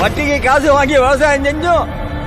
வட்டிக்கு காசு வாங்கி விவசாயம் செஞ்சும்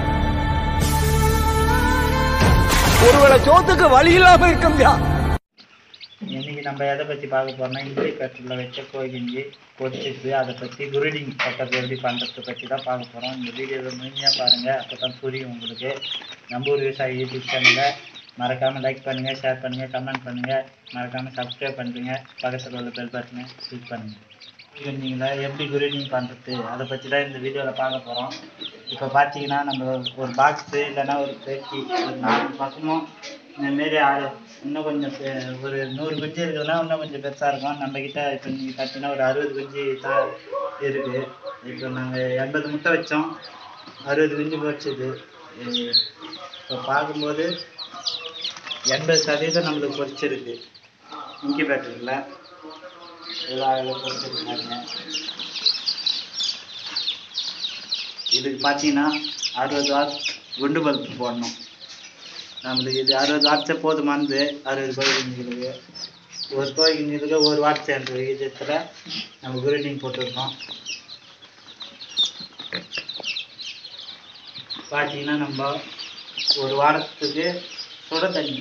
ஒருவேளை சோத்துக்கு வழி இல்லாம இருக்கும்யா இன்னைக்கு நம்ம எதை பற்றி பார்க்க போறோம்னா இட்லி கட்டில் வச்ச கோழிஞ்சி பொரிச்சிட்டு அதை பற்றி குருடிங் பக்கத்தை எப்படி பண்ணுறதை பற்றி தான் பார்க்க போகிறோம் இந்த வீடியோவை முழுமையாக பாருங்கள் அப்போ தான் புரியும் உங்களுக்கு நம்ம ஊர் விவசாயி யூடியூப் சேனலை மறக்காமல் லைக் பண்ணுங்கள் ஷேர் பண்ணுங்கள் கமெண்ட் பண்ணுங்கள் மறக்காமல் சப்ஸ்கிரைப் பண்ணுறீங்க பக்கத்தில் உள்ள பெல் பட்டனை கிளிக் பண்ணுங்கள் குருடிங்களா எப்படி குருடிங் பண்ணுறது அதை பற்றி தான் இந்த வீடியோவில் பார்க்க போகிறோம் இப்போ பார்த்தீங்கன்னா நம்ம ஒரு பாக்ஸு இல்லைன்னா ஒரு பெட்டி ஒரு நாலு பக்கமும் இந்தமாரி ஆடு இன்னும் கொஞ்சம் பெ- ஒரு நூறு குஞ்சு இருக்குதுன்னா இன்னும் கொஞ்சம் பெருசாக இருக்கும் நம்மக்கிட்ட இப்போ நீங்கள் பார்த்தீங்கன்னா ஒரு அறுபது குஞ்சு தான் இருக்குது இப்போ நாங்கள் எண்பது முட்டை வச்சோம் அறுபது குஞ்சு பொரிச்சது இப்போ பார்க்கும்போது எண்பது சதவீதம் நம்மளுக்கு பொரிச்சிருக்கு இன்குபேட்டரில் எல்லா வேலையும் பொரிச்சிருக்காங்க இதுக்கு பார்த்தீங்கன்னா அறுபது வாட் குண்டு பல்ப் போடணும் நம்மளுக்கு இது அறுபது வாட்ஸே போதுமானது அறுபது கோழி குஞ்சுகளுக்கு ஒரு கோழி குஞ்சுகளுக்கு ஒரு வாட் என்ற விகிதத்தில் நம்ம குரீனிங் போட்டிருக்கோம் பார்த்தீங்கன்னா நம்ம ஒரு வாரத்துக்கு சுட தண்ணி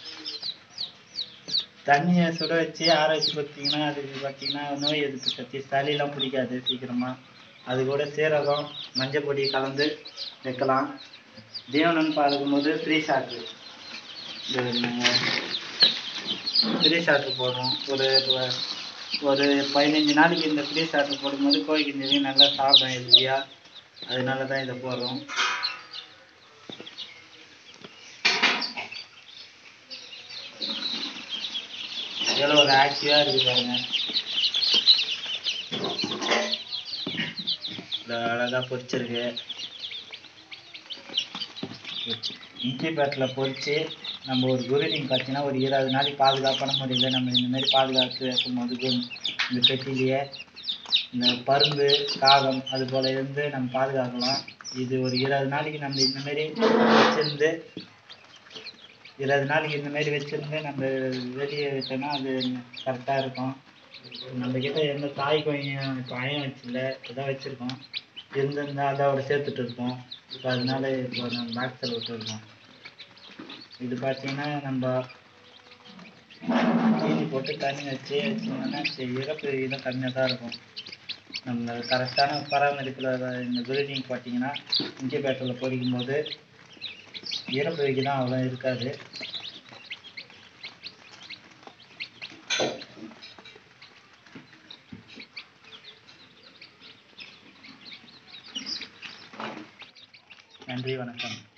தண்ணியை சுட வச்சு ஆற வச்சு பார்த்தீங்கன்னா அதுக்கு பார்த்தீங்கன்னா நோய் எதிர்ப்பு சக்தி சளியெல்லாம் பிடிக்காது சீக்கிரமாக அது கூட சீரகம் மஞ்சள் பொடி கலந்து வைக்கலாம் தீவனம் பார்க்கும்போது ஃப்ரீ ஷாக்கு ஃப்ரீ ஷாக்கு போடுறோம் ஒரு ஒரு பதினஞ்சு நாளைக்கு இந்த ஃப்ரீ ஷாக்கு போடும்போது கோழி குஞ்சுங்க நல்லா சாப்பிடும் ஹெல்த்தியாக அதனால தான் இதை போடுறோம் எவ்வளோ ஒரு ஆக்டிவாக இருக்குது பாருங்க இவ்வளோ அழகாக பொரிச்சிருக்கு இஞ்சி பேட்டில் பொரிச்சு நம்ம ஒரு குருடிங் பார்த்தீங்கன்னா ஒரு இருபது நாளைக்கு பாதுகாப்பான முறையில் நம்ம இந்த மாதிரி பாதுகாத்து வைக்கும்போது கு- இந்த பெட்டிலேயே இந்த பருந்து காகம் அது போல இருந்து நம்ம பாதுகாக்கலாம் இது ஒரு இருபது நாளைக்கு நம்ம இந்த மாதிரி வச்சிருந்து இருபது நாளைக்கு இந்த மாதிரி வச்சிருந்து நம்ம வெளியே விட்டோம்னா அது கரெக்டாக இருக்கும் நம்ம கிட்ட எந்த தாய் கோயம் பயம் வச்சில்ல இதான் வச்சிருக்கோம் இருந்திருந்தா அதோட சேர்த்துட்டு இருக்கோம் இப்போ அதனால இப்போ நம்ம பாக்ஸில் விட்டுருக்கோம் இது பார்த்தீங்கன்னா நம்ம தீனி போட்டு தண்ணி வச்சு வச்சிங்கன்னா சரி, இறப்பு விகிதம் கம்மியாக தான் இருக்கும் நம்ம கரெக்டான பராமரிப்பில் இந்த பில்டிங் பார்த்தீங்கன்னா இன்குபேட்டரில் பொரிக்கும் போது இறப்பு விகிதம் அவ்வளோ இருக்காது நன்றி வணக்கம்